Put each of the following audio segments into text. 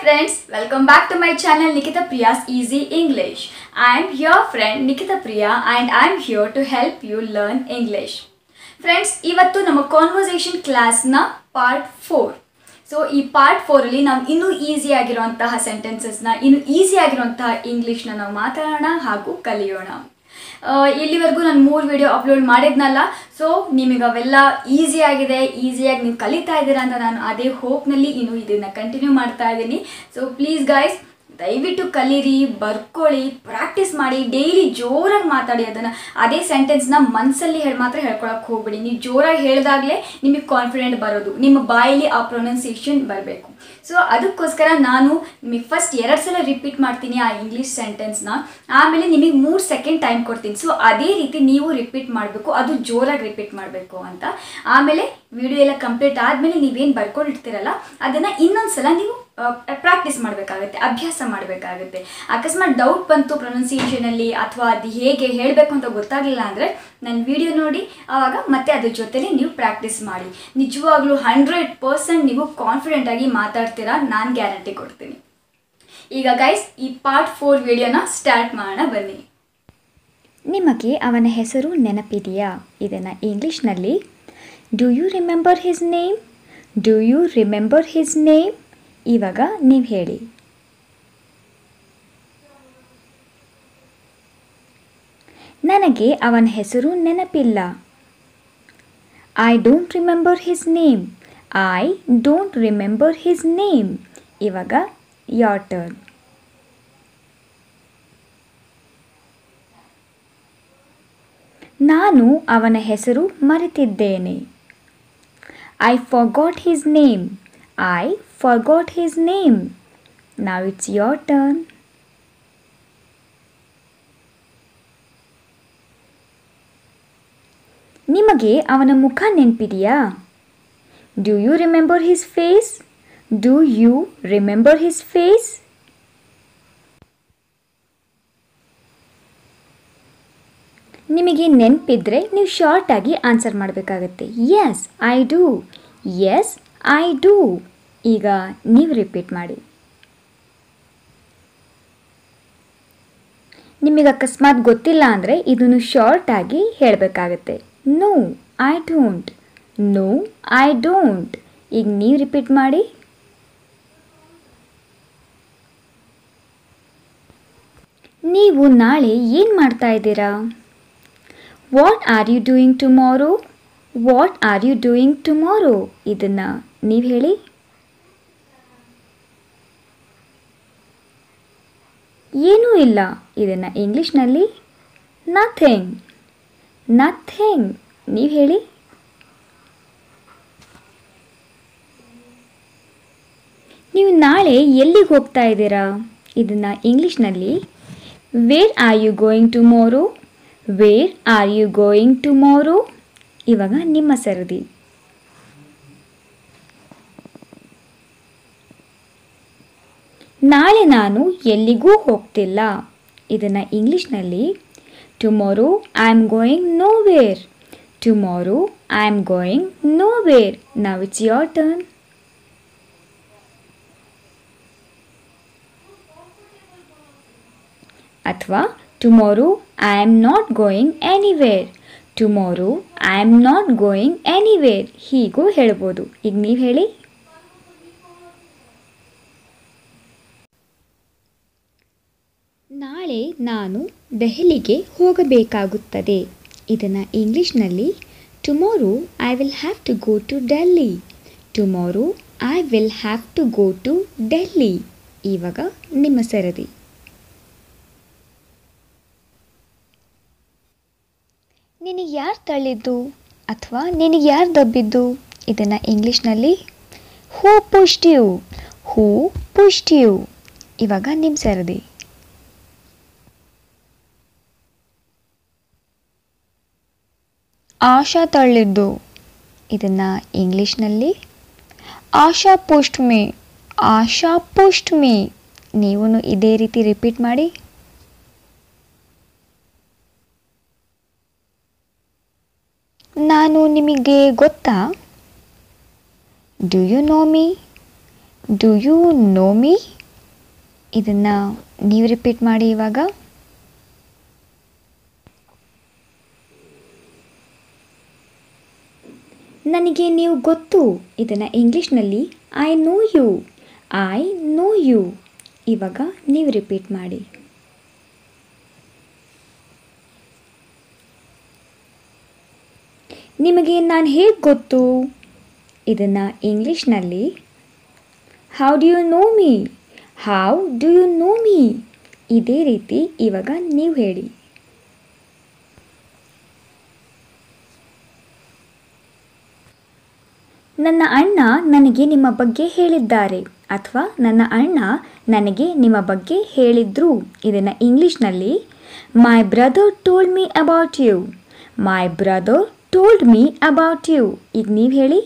friends, welcome back to my channel Nikita Priya's Easy English. I am your friend Nikita Priya and I am here to help you learn English. Friends ಇವತ್ತು ನಮ್ಮ conversation ಕ್ಲಾಸ್ನ part four so ಈ part ಫೋರಲ್ಲಿ ನಾವು ಇನ್ನೂ easy ಆಗಿರುವಂತಹ ಸೆಂಟೆನ್ಸಸ್ನ ಇನ್ನು easy ಆಗಿರುವಂತಹ ಇಂಗ್ಲೀಷ್ನ ನಾವು ಮಾತಾಡೋಣ ಹಾಗೂ ಕಲಿಯೋಣ ಆ, ಇಲ್ಲಿವರೆಗೂ ನಾನು ಮೂರು ವಿಡಿಯೋ ಅಪ್ಲೋಡ್ ಮಾಡಿದ್ನಲ್ಲ ಸೊ ನಿಮಗೆ ಅವೆಲ್ಲ ಈಸಿ ಆಗಿದೆ ಈಸಿಯಾಗಿ ನೀವು ಕಲಿತಾ ಇದ್ದೀರಾ ಅಂತ ನಾನು ಅದೇ ಹೋಪ್ನಲ್ಲಿ ಇನ್ನು ಇದನ್ನು ಕಂಟಿನ್ಯೂ ಮಾಡ್ತಾ ಇದ್ದೀನಿ ಸೊ ಪ್ಲೀಸ್ ಗೈಸ್ ದಯವಿಟ್ಟು ಕಲೀರಿ ಬರ್ಕೊಳ್ಳಿ ಪ್ರಾಕ್ಟೀಸ್ ಮಾಡಿ ಡೈಲಿ ಜೋರಾಗಿ ಮಾತಾಡಿ ಅದನ್ನು ಅದೇ ಸೆಂಟೆನ್ಸ್ನ ಮನಸ್ಸಲ್ಲಿ ಹೇಳಿ ಮಾತ್ರ ಹೇಳ್ಕೊಳಕ್ಕೆ ಹೋಗ್ಬೇಡಿ ನೀವು ಜೋರಾಗಿ ಹೇಳಿದಾಗಲೇ ನಿಮಗೆ ಕಾನ್ಫಿಡೆಂಟ್ ಬರೋದು ನಿಮ್ಮ ಬಾಯಲ್ಲಿ ಆ ಪ್ರೊನೌನ್ಸಿಯೇಷನ್ ಬರಬೇಕು ಸೊ ಅದಕ್ಕೋಸ್ಕರ ನಾನು ನಿಮಗೆ ಫಸ್ಟ್ ಎರಡು ಸಲ ರಿಪೀಟ್ ಮಾಡ್ತೀನಿ ಆ ಇಂಗ್ಲೀಷ್ ಸೆಂಟೆನ್ಸ್ನ ಆಮೇಲೆ ನಿಮಗೆ ಮೂರು ಸೆಕೆಂಡ್ ಟೈಮ್ ಕೊಡ್ತೀನಿ ಸೊ ಅದೇ ರೀತಿ ನೀವು ರಿಪೀಟ್ ಮಾಡಬೇಕು ಅದು ಜೋರಾಗಿ ರಿಪೀಟ್ ಮಾಡಬೇಕು ಅಂತ ಆಮೇಲೆ ವಿಡಿಯೋ ಎಲ್ಲ ಕಂಪ್ಲೀಟ್ ಆದಮೇಲೆ ನೀವೇನು ಬರ್ಕೊಂಡಿರ್ತೀರಲ್ಲ ಅದನ್ನು ಇನ್ನೊಂದು ಸಲ ನೀವು ಪ್ರಾಕ್ಟೀಸ್ ಮಾಡಬೇಕಾಗುತ್ತೆ ಅಭ್ಯಾಸ ಮಾಡಬೇಕಾಗುತ್ತೆ ಅಕಸ್ಮಾತ್ ಡೌಟ್ ಬಂತು ಪ್ರೊನೌನ್ಸಿಯೇಷನಲ್ಲಿ ಅಥವಾ ಅದು ಹೇಗೆ ಹೇಳಬೇಕು ಅಂತ ಗೊತ್ತಾಗಲಿಲ್ಲ ಅಂದರೆ ನನ್ನ ವಿಡಿಯೋ ನೋಡಿ ಆವಾಗ ಮತ್ತೆ ಅದ್ರ ಜೊತೆಲಿ ನೀವು ಪ್ರಾಕ್ಟೀಸ್ ಮಾಡಿ ನಿಜವಾಗ್ಲೂ ಹಂಡ್ರೆಡ್ ಪರ್ಸೆಂಟ್ ನೀವು ಕಾನ್ಫಿಡೆಂಟ್ ಆಗಿ ಮಾತಾಡ್ತೀರಾ ನಾನು ಗ್ಯಾರಂಟಿ ಕೊಡ್ತೀನಿ ಈಗ ಗೈಸ್ ಈ ಪಾರ್ಟ್ ಫೋರ್ ವಿಡಿಯೋನ ಸ್ಟಾರ್ಟ್ ಮಾಡೋಣ ಬನ್ನಿ ನಿಮಗೆ ಅವನ ಹೆಸರು ನೆನಪಿದೆಯಾ ಇದನ್ನು ಇಂಗ್ಲೀಷ್ನಲ್ಲಿ do you remember his name do you remember his name ಇವಾಗ ನೀವು ಹೇಳಿ ನನಗೆ ಅವನ ಹೆಸರು ನೆನಪಿಲ್ಲ I don't remember his name I don't remember his name ಇವಾಗ ಯೋರ್ ಟರ್ನ್ ನಾನು ಅವನ ಹೆಸರು ಮರೆತಿದ್ದೇನೆ I forgot his name I forgot his name now it's your turn ನಿಮಗೆ ಅವನ ಮುಖ ನೆನಪಿದೆಯಾ do you remember his face do you remember his face ನಿಮಗೆ ನೆನಪಿದ್ರೆ ನೀವು ಶಾರ್ಟಾಗಿ ಆನ್ಸರ್ ಮಾಡಬೇಕಾಗತ್ತೆ S I do yes I do ಈಗ ನೀವು ರಿಪೀಟ್ ಮಾಡಿ ನಿಮಗೆ ಅಕಸ್ಮಾತ್ ಗೊತ್ತಿಲ್ಲ ಅಂದರೆ ಇದನ್ನು ಶಾರ್ಟಾಗಿ ಹೇಳಬೇಕಾಗತ್ತೆ no I don't no I don't ಈಗ ನೀವು ರಿಪೀಟ್ ಮಾಡಿ ನೀವು ನಾಳೆ ಏನು ಮಾಡ್ತಾ ಇದ್ದೀರಾ what are you doing tomorrow what are you doing tomorrow ಇದನ್ನು ನೀವು ಹೇಳಿ ಏನೂ ಇಲ್ಲ ಇದನ್ನು ಇಂಗ್ಲೀಷ್ನಲ್ಲಿ ನಥಿಂಗ್ ನಥಿಂಗ್ ನೀವು ಹೇಳಿ ನೀವು ನಾಳೆ ಎಲ್ಲಿಗೆ ಹೋಗ್ತಾ ಇದ್ದೀರಾ ಇದನ್ನು ಇಂಗ್ಲೀಷ್ನಲ್ಲಿ where are you going tomorrow where are you going tomorrow ಇವಾಗ ನಿಮ್ಮ ಸರದಿ ನಾಳೆ ನಾನು ಎಲ್ಲಿಗೂ ಹೋಗ್ತಿಲ್ಲ ಇದನ್ನು ಇಂಗ್ಲೀಷ್ನಲ್ಲಿ tomorrow I am going nowhere tomorrow I am going nowhere now it's your turn ಅಥವಾ tomorrow I am not going anywhere tomorrow I am not going anywhere ಹೀಗೂ ಹೇಳ್ಬೋದು ಈಗ ನೀವು ಹೇಳಿ ನಾಳೆ ನಾನು ದೆಹಲಿಗೆ ಹೋಗಬೇಕಾಗುತ್ತದೆ ಇದನ್ನು ಇಂಗ್ಲೀಷ್ನಲ್ಲಿ tomorrow I will have to go to Delhi tomorrow I will have to go to Delhi ಇವಾಗ ನಿಮ್ಮ ಸರದಿ ನಿನಗೆ ಯಾರು ತಳ್ಳಿದ್ದು ಅಥವಾ ನಿನಗೆ ಯಾರು ದಬ್ಬಿದ್ದು ಇದನ್ನು ಇಂಗ್ಲೀಷ್ನಲ್ಲಿ ಹೂ ಪುಷ್ಟ್ಯೂ ಹೂ ಪುಷ್ಟ್ಯೂ ಇವಾಗ ನಿಮ್ಮ ಸರದಿ ಆಶಾ ತಳ್ಳಿದ್ದು ಇದನ್ನು ಇಂಗ್ಲೀಷ್ನಲ್ಲಿ ಆಶಾ ಪುಷ್ಟ್ ಮೇ ಆಶಾ ಪುಷ್ಟ್ ಮೇ ನೀವು ಇದೇ ರೀತಿ ರಿಪೀಟ್ ಮಾಡಿ ನಾನು ನಿಮಗೆ ಗೊತ್ತಾ do you know me do you know me ಇದನ್ನು ನೀವು ರಿಪೀಟ್ ಮಾಡಿ ಇವಾಗ ನನಗೆ ನೀವು ಗೊತ್ತು ಇದನ್ನು ಇಂಗ್ಲೀಷ್ನಲ್ಲಿ I know you I know you ಇವಾಗ ನೀವು ರಿಪೀಟ್ ಮಾಡಿ ನಿಮಗೆ ನಾನು ಹೇಗೆ ಗೊತ್ತು ಇದನ್ನು ಇಂಗ್ಲೀಷ್ನಲ್ಲಿ how do you know me how do you know me ಇದೇ ರೀತಿ ಇವಾಗ ನೀವು ಹೇಳಿ ನನ್ನ ಅಣ್ಣ ನನಗೆ ನಿಮ್ಮ ಬಗ್ಗೆ ಹೇಳಿದ್ದಾರೆ ಅಥವಾ ನನ್ನ ಅಣ್ಣ ನನಗೆ ನಿಮ್ಮ ಬಗ್ಗೆ ಹೇಳಿದ್ರು ಇದನ್ನು ಇಂಗ್ಲೀಷ್ನಲ್ಲಿ my brother told me about you my brother told me about you ಈಗ ನೀವು ಹೇಳಿ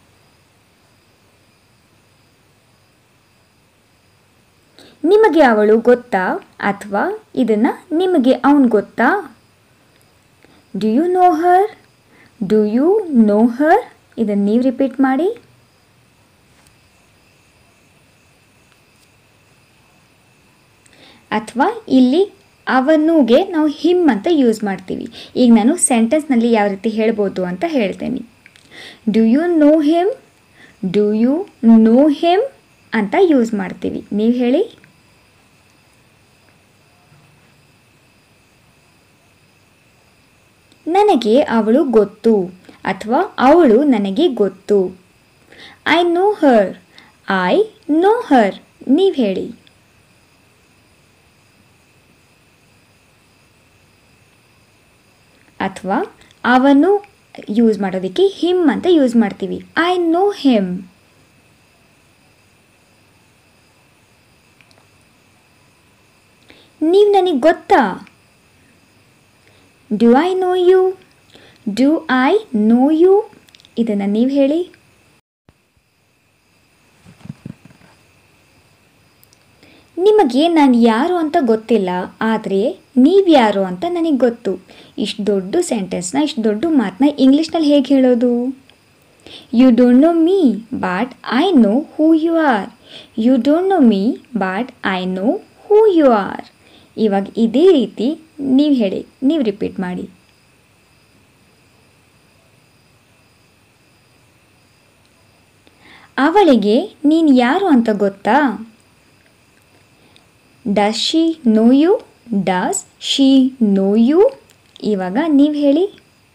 ನಿಮಗೆ ಅವಳು ಗೊತ್ತಾ ಅಥವಾ ಇದನ್ನು ನಿಮಗೆ ಅವನು ಗೊತ್ತಾ do you know her do you know her ಇದನ್ನು ನೀವು ರಿಪೀಟ್ ಮಾಡಿ ಅಥವಾ ಇಲ್ಲಿ ಅವನಿಗೆ ನಾವು ಹಿಮ್ ಅಂತ ಯೂಸ್ ಮಾಡ್ತೀವಿ ಈಗ ನಾನು ಸೆಂಟೆನ್ಸ್ನಲ್ಲಿ ಯಾವ ರೀತಿ ಹೇಳ್ಬೋದು ಅಂತ ಹೇಳ್ತೇನೆ do you know him do you know him ಅಂತ ಯೂಸ್ ಮಾಡ್ತೀವಿ ನೀವು ಹೇಳಿ ನನಗೆ ಅವಳು ಗೊತ್ತು ಅಥವಾ ಅವಳು ನನಗೆ ಗೊತ್ತು I know her I know her ನೀವು ಹೇಳಿ ಅಥವಾ ಅವನು ಯೂಸ್ ಮಾಡೋದಕ್ಕೆ ಹಿಮ್ ಅಂತ ಯೂಸ್ ಮಾಡ್ತೀವಿ ಐ ನೋ ಹಿಮ್ ನೀವು ನನಗೆ ಗೊತ್ತಾ do I know you do I know you ಇದನ್ನು ನೀವು ಹೇಳಿ ನಿಮಗೆ ನಾನು ಯಾರು ಅಂತ ಗೊತ್ತಿಲ್ಲ ಆದರೆ ನೀವು ಯಾರು ಅಂತ ನನಗೆ ಗೊತ್ತು ಇಷ್ಟು ದೊಡ್ಡ ಸೆಂಟೆನ್ಸ್ನ ಇಷ್ಟು ದೊಡ್ಡ ಮಾತನ್ನ ಇಂಗ್ಲೀಷ್ನಲ್ಲಿ ಹೇಗೆ ಹೇಳೋದು you don't know me but I know who you are you don't know me but I know who you are ಇವಾಗ ಇದೇ ರೀತಿ ನೀವು ಹೇಳಿ ನೀವು ರಿಪೀಟ್ ಮಾಡಿ ಅವಳಿಗೆ ನೀನು ಯಾರು ಅಂತ ಗೊತ್ತಾ does she know you does she know you ಇವಾಗ ನೀವು ಹೇಳಿ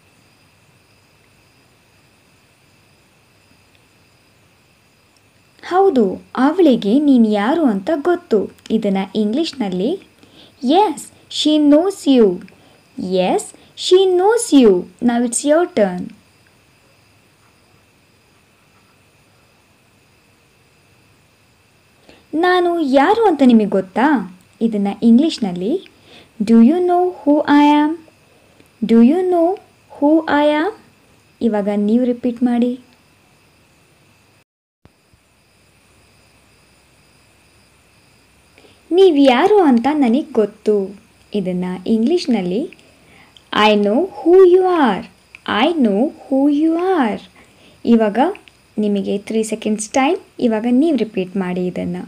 ಹೌದು ಅವಳಿಗೆ ನೀನು ಯಾರು ಅಂತ ಗೊತ್ತು ಇದನ್ನು ಇಂಗ್ಲೀಷ್ನಲ್ಲಿ yes she knows you yes she knows you now it's your turn ನಾನು ಯಾರು ಅಂತ ನಿಮಗೆ ಗೊತ್ತಾ ಇದನ್ನು ಇಂಗ್ಲೀಷ್ನಲ್ಲಿ do you know who I am do you know who I am ಇವಾಗ ನೀವು ರಿಪೀಟ್ ಮಾಡಿ ನೀವು ಯಾರು ಅಂತ ನನಗೆ ಗೊತ್ತು ಇದನ್ನು ಇಂಗ್ಲೀಷ್ನಲ್ಲಿ I know who you are I know who you are ಇವಾಗ ನಿಮಗೆ ತ್ರೀ ಸೆಕೆಂಡ್ಸ್ ಟೈಮ್ ಇವಾಗ ನೀವು ರಿಪೀಟ್ ಮಾಡಿ ಇದನ್ನು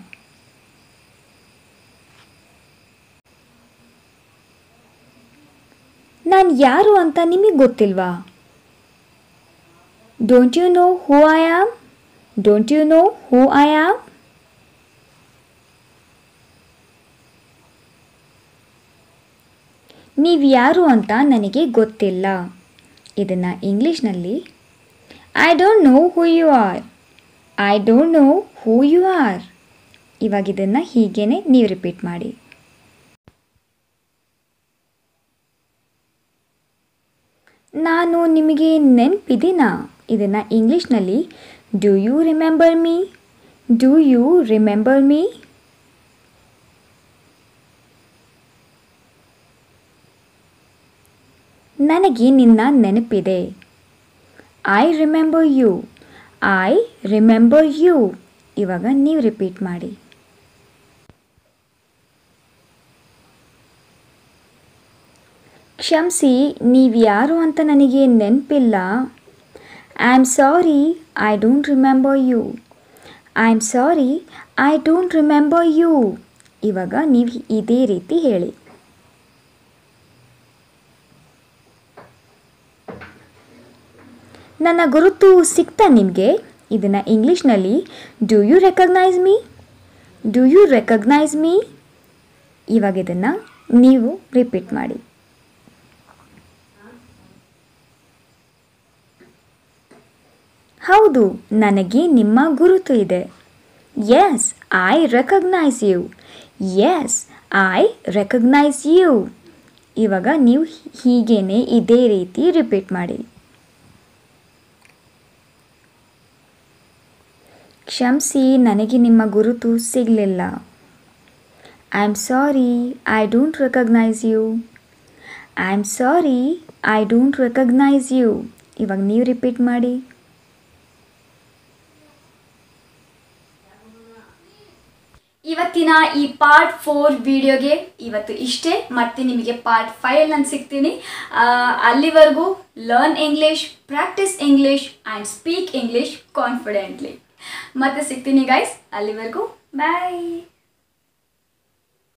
ನಾನು ಯಾರು ಅಂತ ನಿಮಗೆ ಗೊತ್ತಿಲ್ವಾ don't you know who I am don't you know who I am ನೀವು ಯಾರು ಅಂತ ನನಗೆ ಗೊತ್ತಿಲ್ಲ ಇದನ್ನು ಇಂಗ್ಲೀಷ್ನಲ್ಲಿ I don't know who you are I don't know who you are ಇವಾಗ ಇದನ್ನು ಹೀಗೇನೆ ನೀವು ರಿಪೀಟ್ ಮಾಡಿ ನಾನು ನಿಮಗೆ ನೆನಪಿದ್ದೀನಾ ಇದನ್ನು ಇಂಗ್ಲೀಷ್ನಲ್ಲಿ do you remember me do you remember me ನನಗೆ ನಿನ್ನ ನೆನಪಿದೆ I remember you I remember you ಇವಾಗ ನೀವು ರಿಪೀಟ್ ಮಾಡಿ ಕ್ಷಮಿಸಿ ನೀವು ಯಾರು ಅಂತ ನನಗೆ ನೆನಪಿಲ್ಲ I am sorry I don't remember you I am sorry I don't remember you ಇವಾಗ ನೀವು ಇದೇ ರೀತಿ ಹೇಳಿ ನನ್ನ ಗುರುತು ಸಿಗ್ತಾ ನಿಮಗೆ ಇದನ್ನು ಇಂಗ್ಲೀಷ್ನಲ್ಲಿ do you recognise me do you recognise me ಇವಾಗ ಇದನ್ನು ನೀವು ರಿಪೀಟ್ ಮಾಡಿ ಹೌದು ನನಗೆ ನಿಮ್ಮ ಗುರುತು ಇದೆ yes I recognise you yes I recognise you ಇವಾಗ ನೀವು ಹೀಗೇನೆ ಇದೇ ರೀತಿ ರಿಪೀಟ್ ಮಾಡಿ ಕ್ಷಮಿಸಿ ನನಗೆ ನಿಮ್ಮ ಗುರುತು ಸಿಗಲಿಲ್ಲ I am sorry I don't recognise you I am sorry I don't recognise you ಇವಾಗ ನೀವು ರಿಪೀಟ್ ಮಾಡಿ ಇವತ್ತಿನ ಈ ಪಾರ್ಟ್ ಫೋರ್ ವಿಡಿಯೋಗೆ ಇವತ್ತು ಇಷ್ಟೇ ಮತ್ತೆ ನಿಮಗೆ ಪಾರ್ಟ್ ಫೈವ್ ನಾನು ಸಿಗ್ತೀನಿ ಆ, ಅಲ್ಲಿವರೆಗೂ learn English practice English and speak English confidently ಮತ್ತೆ ಸಿಗ್ತೀನಿ ಗೈಸ್ ಅಲ್ಲಿವರೆಗೂ ಬಾಯ್